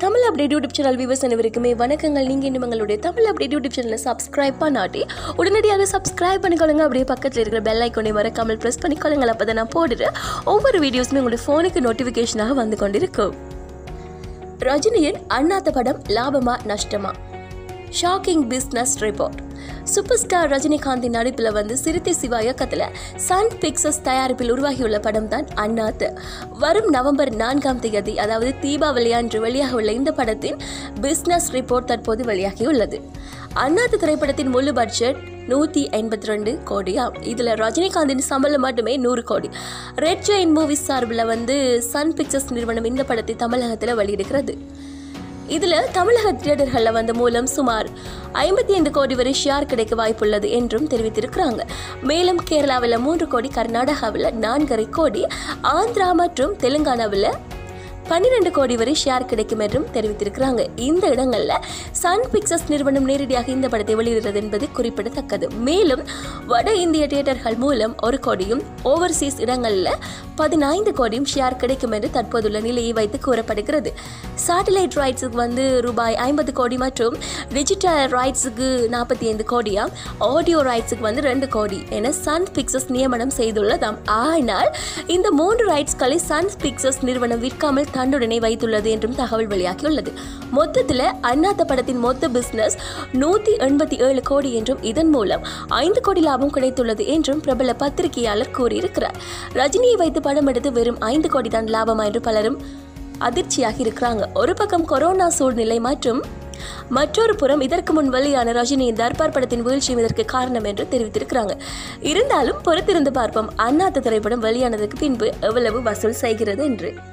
Tamil update YouTube channel viewers அனைவருக்குமே வணக்கங்கள் நீங்கள் இன்னும் எங்களுடைய தமிழ் அப்டேட் யூடியூப் சேனலை சப்ஸ்கிரைப் பண்ணாட்டி உடனடியாக சப்ஸ்கிரைப் பண்ணிக்கொள்ளுங்க அப்படியே பக்கத்தில் இருக்கிற பெல் ஐக்கோனை மறக்காமல் ப்ரெஸ் பண்ணிக்கொள்ளுங்கள் அப்போ தான் நான் போடுற ஒவ்வொரு வீடியோஸுமே உங்களுடைய ஃபோனுக்கு நோட்டிஃபிகேஷனாக வந்து கொண்டிருக்கும் ரஜினியின் அண்ணாத்த படம் லாபமா நஷ்டமா shocking business report super star ரஜினிகாந்தின் நடிப்பில் வந்து சிறுத்தை சிவா இயக்கத்தில் சன் பிக்சர்ஸ் தயாரிப்பில் உருவாகியுள்ள படம் தான் அண்ணாத்து வரும் நவம்பர் நான்காம் தேதி அதாவது தீபாவளி அன்று வெளியாக உள்ள இந்த படத்தின் பிஸ்னஸ் ரிப்போர்ட் தற்போது வெளியாகியுள்ளது அண்ணாத்து திரைப்படத்தின் முழு பட்ஜெட் நூற்றி எண்பத்தி ரெண்டு கோடியாம் இதில் ரஜினிகாந்தின் சம்பளம் மட்டுமே நூறு கோடி ரெட் ஜெயின் மூவிஸ் சார்பில் வந்து சன் பிக்சர்ஸ் நிறுவனம் இந்த படத்தை தமிழகத்தில் வெளியிடுகிறது இதில் தமிழக தியேட்டர்களில் வந்த மூலம் சுமார் ஐம்பத்தி ஐந்து கோடி வரை ஷேர் கிடைக்க வாய்ப்புள்ளது என்றும் தெரிவித்திருக்கிறாங்க மேலும் கேரளாவில் மூன்று கோடி கர்நாடகாவில் நான்கரை கோடி ஆந்திரா மற்றும் தெலுங்கானாவில் பன்னிரண்டு கோடி வரை ஷேர் கிடைக்கும் என்றும் தெரிவித்திருக்கிறாங்க இந்த இடங்கள்ல சன் பிக்சர்ஸ் நிறுவனம் நேரடியாக இந்த படத்தை வெளியிடுகிறது என்பது குறிப்பிடத்தக்கது மேலும் வட இந்திய தியேட்டர்கள் மூலம் ஒரு கோடியும் ஓவர்சீஸ் இடங்கள்ல பதினைந்து கோடியும் ஷேர் கிடைக்கும் என்று தற்போதுள்ள நிலையை வைத்து கூறப்படுகிறது சேட்டலைட் ரைட்ஸுக்கு வந்து ரூபாய் ஐம்பது கோடி மற்றும் டிஜிட்டல் ரைட்ஸுக்கு நாற்பத்தி ஐந்து கோடியா ஆடியோ ரைட்ஸுக்கு வந்து ரெண்டு கோடி என சன் பிக்சர்ஸ் நியமனம் செய்துள்ளதாம் ஆனால் இந்த மூன்று ரைட்ஸ்களை சன் பிக்சர்ஸ் நிறுவனம் விற்காமல் தன்னுடனே வைத்துள்ளது என்றும் தகவல் வெளியாகியுள்ளது மொத்தத்தில் அண்ணாத்த படத்தின் மொத்த பிசினஸ் நூற்றி எண்பத்தி ஏழு கோடி என்றும் இதன் மூலம் ஐந்து கோடி லாபம் கிடைத்துள்ளது என்றும் பிரபல பத்திரிகையாளர் கூறியிருக்கிறார் ரஜினியை வைத்து படம் எடுத்து வெறும் ஐந்து கோடி தான் லாபமா என்று பலரும் அதிர்ச்சியாகி இருக்கிறாங்க ஒரு பக்கம் கொரோனா சூழ்நிலை மற்றும் மற்றொரு புறம் இதற்கு முன் வெளியான ரஜினியின் தர்பார் படத்தின் வீழ்ச்சியும் இதற்கு காரணம் என்று தெரிவித்திருக்கிறாங்க இருந்தாலும் பொறுத்திருந்து பார்ப்போம் அண்ணாத்த திரைப்படம் வெளியானதுக்கு பின்பு எவ்வளவு வசூல் செய்கிறது என்று